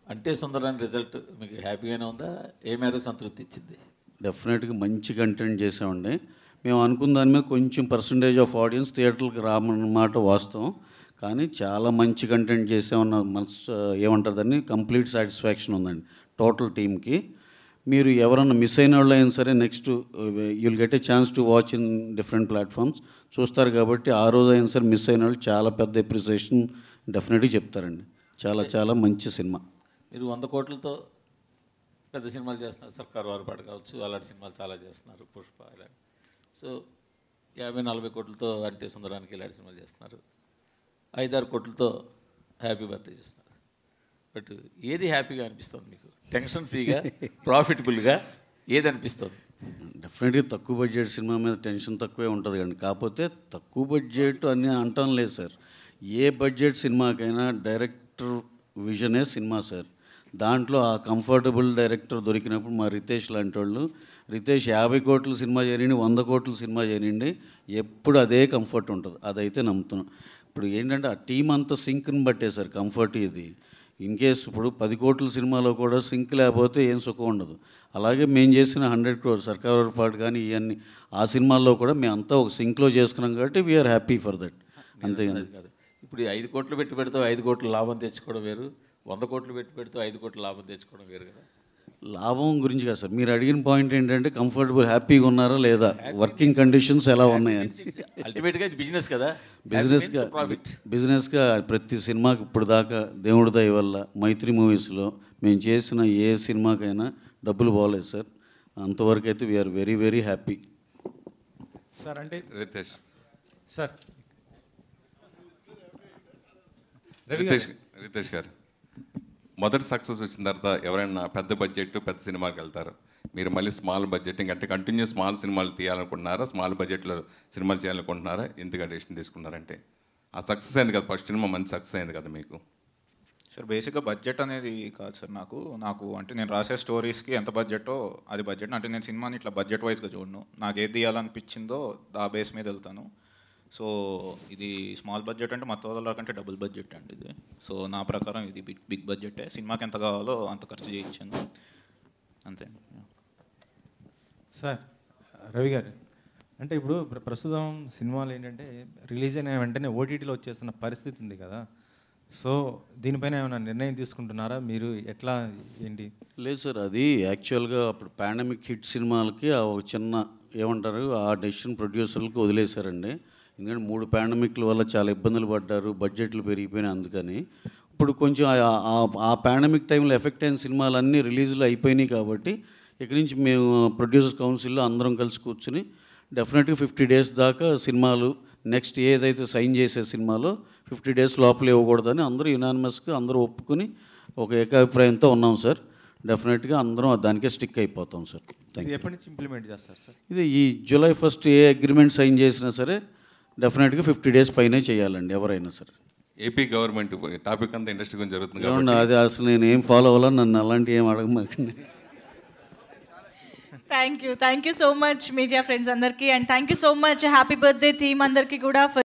అంటే సుందరాన్ని రిజల్ట్ మీకు హ్యాపీగానే ఉందా ఏ మేరకు సంతృప్తి ఇచ్చింది డెఫినెట్గా మంచి కంటెంట్ చేసామండి మేము అనుకున్న దాని మీద కొంచెం పర్సంటేజ్ ఆఫ్ ఆడియన్స్ థియేటర్లకు రామన్నమాట వాస్తవం కానీ చాలా మంచి కంటెంట్ చేసామన్న మనసు ఏమంటారు దాన్ని కంప్లీట్ సాటిస్ఫాక్షన్ ఉందండి టోటల్ టీమ్కి మీరు ఎవరన్నా మిస్ అయిన వాళ్ళు అయినా సరే next you'll get a chance to watch in different platforms చూస్తారు కాబట్టి ఆ రోజు అయినా సరే మిస్ అయిన వాళ్ళు చాలా పెద్ద ఎప్రిసియేషన్ డెఫినెట్గా చెప్తారండి చాలా చాలా మంచి సినిమా మీరు వంద కోట్లతో పెద్ద సినిమాలు చేస్తున్నారు సర్కార్ వారు పాట కావచ్చు అలాంటి సినిమాలు చాలా చేస్తున్నారు పుష్ప ఇలా సో యాభై నలభై కోట్లతో అంటే సుందరానికి ఇలాంటి సినిమాలు చేస్తున్నారు ఐదారు కోట్లతో హ్యాపీ బర్త్డే చేస్తున్నారు బట్ ఏది హ్యాపీగా అనిపిస్తుంది మీకు టెన్షన్ ఫ్రీగా ప్రాఫిటబుల్గా ఏది అనిపిస్తుంది డెఫినెట్గా తక్కువ బడ్జెట్ సినిమా మీద టెన్షన్ తక్కువే ఉంటుంది కానీ కాకపోతే తక్కువ బడ్జెట్ అని అంటాం లేదు సార్ ఏ బడ్జెట్ సినిమాకైనా డైరెక్టర్ విజనే సినిమా సార్ దాంట్లో ఆ కంఫర్టబుల్ డైరెక్టర్ దొరికినప్పుడు మా రితేష్ లాంటి వాళ్ళు రితేష్ యాభై కోట్ల సినిమా చేయనండి వంద కోట్ల సినిమా చేయనండి ఎప్పుడు అదే కంఫర్ట్ ఉంటుంది అదైతే నమ్ముతున్నాం ఇప్పుడు ఏంటంటే ఆ టీం అంతా సింక్ని బట్టే సార్ కంఫర్ట్ ఇది ఇన్ కేస్ ఇప్పుడు పది కోట్ల సినిమాలో కూడా సింక్ లేకపోతే ఏం సుఖం ఉండదు అలాగే మేము చేసిన హండ్రెడ్ క్రోర్ సర్కార్ పాటు కానీ ఇవన్నీ ఆ సినిమాల్లో కూడా మేము అంతా ఒక సింక్లో చేసుకున్నాం కాబట్టి వీఆర్ హ్యాపీ ఫర్ దట్ అంతే అది కాదు ఇప్పుడు ఈ ఐదు కోట్లు పెట్టి పెడితే ఐదు కోట్లు లాభం తెచ్చుకోవడం వేరు వంద కోట్లు పెట్టి పెడితే ఐదు కోట్లు లాభం తెచ్చుకోవడం వేరు కదా లాభం గురించి కాదు సార్ మీరు అడిగిన పాయింట్ ఏంటంటే కంఫర్టబుల్ హ్యాపీగా ఉన్నారా లేదా వర్కింగ్ కండిషన్స్ ఎలా ఉన్నాయని అల్టిమేట్గా ఇది బిజినెస్ కదా బిజినెస్గా ప్రాఫిట్ బిజినెస్గా ప్రతి సినిమాకి ఇప్పుడు దాకా దేవుడి దయ వల్ల మైత్రి మూవీస్లో మేము చేసిన ఏ సినిమాకైనా డబ్బులు బాగలేదు సార్ అంతవరకు అయితే we're very very happy sir అంటే రితేష్ సార్ రవి గారు రితేష్ రితేష్ గారు మొదటి సక్సెస్ వచ్చిన తర్వాత ఎవరైనా పెద్ద బడ్జెట్ పెద్ద సినిమాకి వెళ్తారు మీరు మళ్ళీ స్మాల్ బడ్జెట్ అంటే కంటిన్యూ స్మాల్ సినిమాలు తీయాలనుకుంటున్నారా స్మాల్ బడ్జెట్లో సినిమాలు చేయాలనుకుంటున్నారా ఎందుకు డెసిషన్ తీసుకున్నారంటే ఆ సక్సెస్ అయింది కదా ఫస్ట్ సినిమా మంచి సక్సెస్ అయింది కదా మీకు సార్ బేసిక్గా బడ్జెట్ అనేది కాదు సార్ నాకు నాకు అంటే నేను రాసే స్టోరీస్కి ఎంత బడ్జెటో అది బడ్జెట్ అంటే నేను సినిమాని ఇట్లా బడ్జెట్ వైజ్గా చూడను నాకు ఏది తీయాలనిపించిందో ఆ బేస్ మీద వెళ్తాను సో ఇది స్మాల్ బడ్జెట్ అంటే మొత్తం వదల కంటే డబుల్ బడ్జెట్ అండి ఇది సో నా ప్రకారం ఇది బిగ్ బిగ్ బడ్జెటే సినిమాకి ఎంత కావాలో అంత ఖర్చు చేయించాను అంతే సార్ రవి గారు అంటే ఇప్పుడు ప్ర- ప్రస్తుతం సినిమాలు ఏంటంటే రిలీజ్ అయిన వెంటనే ఓటీటీలో వచ్చేస్తున్న పరిస్థితి ఉంది కదా సో దీనిపైన ఏమైనా నిర్ణయం తీసుకుంటున్నారా మీరు ఎట్లా ఏంటి లేదు సార్ అది యాక్చువల్గా అప్పుడు పాండమిక్ హిట్ సినిమాలకి ఆ ఒక చిన్న ఏమంటారు ఆ డెసిషన్ ప్రొడ్యూసర్లకు వదిలేశారండి ఎందుకంటే మూడు పాండమిక్ల వల్ల చాలా ఇబ్బందులు పడ్డారు బడ్జెట్లు పెరిగిపోయినాయి అందుకని ఇప్పుడు కొంచెం ఆ- ఆ- ఆ పాండమిక్ టైంలో ఎఫెక్ట్ అయిన సినిమాలన్నీ రిలీజ్లు అయిపోయినాయి కాబట్టి ఇక నుంచి మేము ప్రొడ్యూసర్స్ కౌన్సిల్లో అందరం కలిసి కూర్చుని డెఫినెట్గా ఫిఫ్టీ డేస్ దాకా సినిమాలు నెక్స్ట్ ఏదైతే సైన్ చేసే సినిమాలో ఫిఫ్టీ డేస్ లోపల ఇవ్వకూడదని అందరూ యునానిమస్గా అందరూ ఒప్పుకుని ఒక ఏకాభిప్రాయంతో ఉన్నాం సార్ డెఫినెట్గా అందరం దానికే స్టిక్ అయిపోతాం సార్ థ్యాంక్ ఇది యూ ఎప్పటి నుంచి ఇంప్లిమెంట్ చేస్తారు సార్ ఇది ఈ జూలై ఫస్ట్ ఏ అగ్రిమెంట్ సైన్ చేసినా సరే డెఫినెట్గా ఫిఫ్టీ డేస్ పైనే చేయాలండి ఎవరైనా సరే ఏపీ గవర్నమెంట్ టాపిక్ అంతా ఇండస్ట్రీ గురించి జరుగుతుంది ఏమన్నా కాబట్టి అది అసలు నేను ఏం ఫాలో అవ్వాలని నన్ను అలాంటి ఏం అడగమాకండి thank you thank you so much media friends అందరికీ and thank you so much happy birthday team అందరికీ కూడా